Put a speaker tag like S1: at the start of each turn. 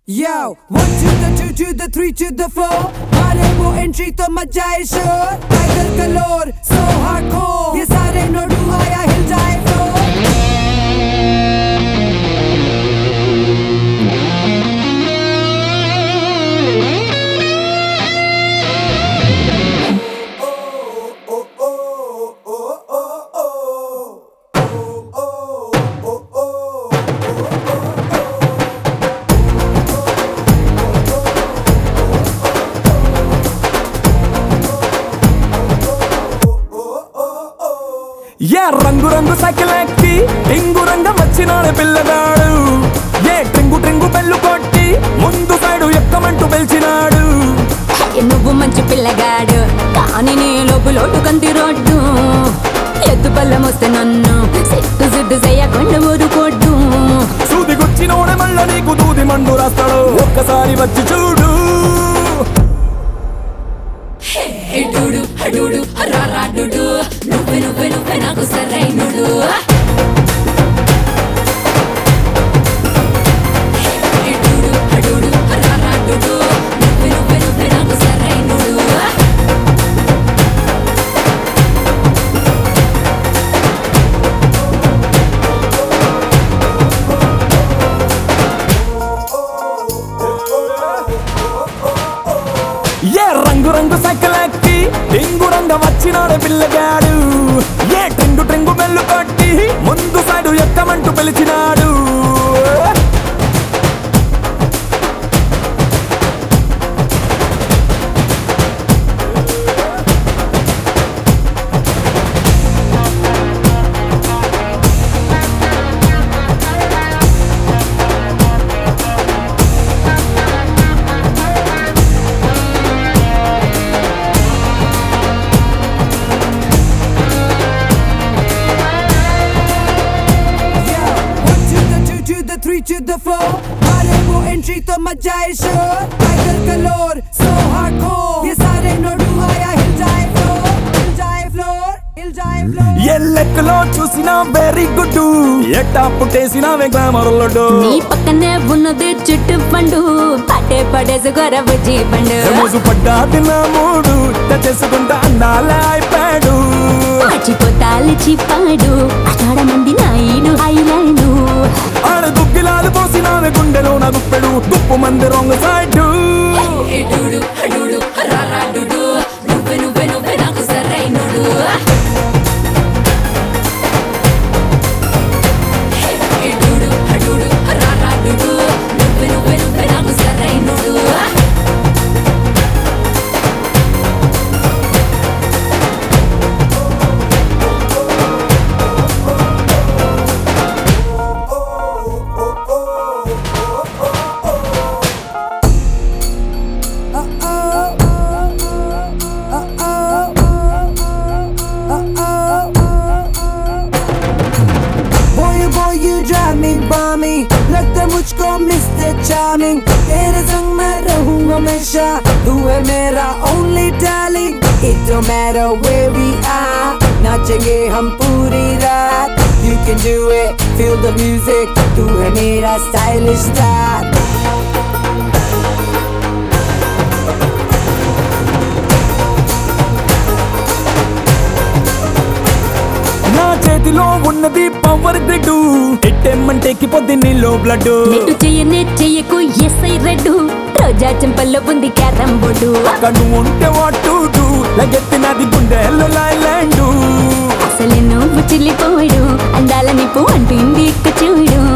S1: Yo, one to the two to the three to the four. मारे वो entry तो मचा है शोर टाइगर कलोर so hardcore ये सारे नोडू आया हिल जाए फ्लोर
S2: ఏ రంగు రంగు సైకిల్ ఎక్కి టింగు రంగం వచ్చినాడు పిల్లగాడు ఏ ట్రింగు ట్రింగు బెల్లు కొట్టి ముందు సైడు ఎక్కమంటూ పిలిచినాడు
S3: ఏ నువ్వు మంచి పిల్లగాడు కానీ నీ లోపు లోటు కంది రోడ్డు ఎద్దు పళ్ళం వస్తే నన్ను సిట్టు సిట్టు చేయకుండా ఊరుకోడ్డు
S2: సూది గుచ్చినోడే మళ్ళా నీకు దూది మండు రాస్తాడు ఒక్కసారి వచ్చి చూడు
S3: ఎడుడు అడుడు రారాడుడు నువ్వే నువ్వే నువ్వే నాకు సరైనడు ఎడుడు అడుడు రారాడుడు నువ్వే నువ్వే నువ్వే నాకు సరైనడు
S2: ఏ రంగు రంగు సైకిల్ ఎక్కి టింగు రంగం వచ్చినాడు పిల్లగాడు ఏ ట్రింగు ట్రింగు బెల్లు కొట్టి ముందు సైడు ఎక్కమంటూ పిలిచినాడు
S1: Yo, one to the two to the three to the four. मारे वो एंट्री तो मचा है शोर टाइगर कलोर so hardcore ये सारे नोडू आया हिल जाए फ्लोर हिल जाए फ्लोर हिल जाए फ्लोर
S2: ఏ లెక్కలో చూసినా వెరీ గుడ్ ఎట్టా పుట్టేసినావే గ్లామర్ లడ్డు
S3: నీ పక్కనే ఉన్నది చుట్టు పండు పట్టే పడేసి గొరవ పండు
S2: మోసు పడ్డాది నా మూడు చేసుకుంటా అందాల అయిపోయాడు
S3: మర్చిపోతాలి చిప్పాడు అక్కడ మంది నాయుడు ఐలాండు
S2: ఆడ దుగ్గిలాలు పోసినావే గుండెలో నా గుప్పెడు గుప్పు మంది రొంగ సైడు
S3: ఎడుడు అడుడు రారాడుడు నువ్వే నువ్వే నువ్వే నాకు సరైనడు ఎడుడు అడుడు రారాడుడు నువ్వే నువ్వే నువ్వే నాకు సరైనడు
S1: Boy oh boy you drive me balmy लगता मुझको मिस्टर चार्मिंग तेरे संग मैं रहूं हमेशा तू है मेरा only darling it don't matter where we are नाचेंगे हम पूरी रात you can do it feel the music तू है मेरा stylish star
S2: నా చేతిలో ఉన్నది పవర్ గ్రిడ్ ఎట్టెమ్మంటే పొద్దు నీలో బ్లడ్
S3: నెట్టు చెయ్యనే చెయ్యకు ఎస్ఐ రెడ్డు రోజా చెంపల్లో ఉంది క్యారం బోర్డు
S2: కను ఉంటే వాటు లగెత్తినది గుండెల్లో లైలాండు
S3: అసలు నువ్వు చిల్లిపోడు అందాల నిప్పు అంటుంది ఇక్క చూడు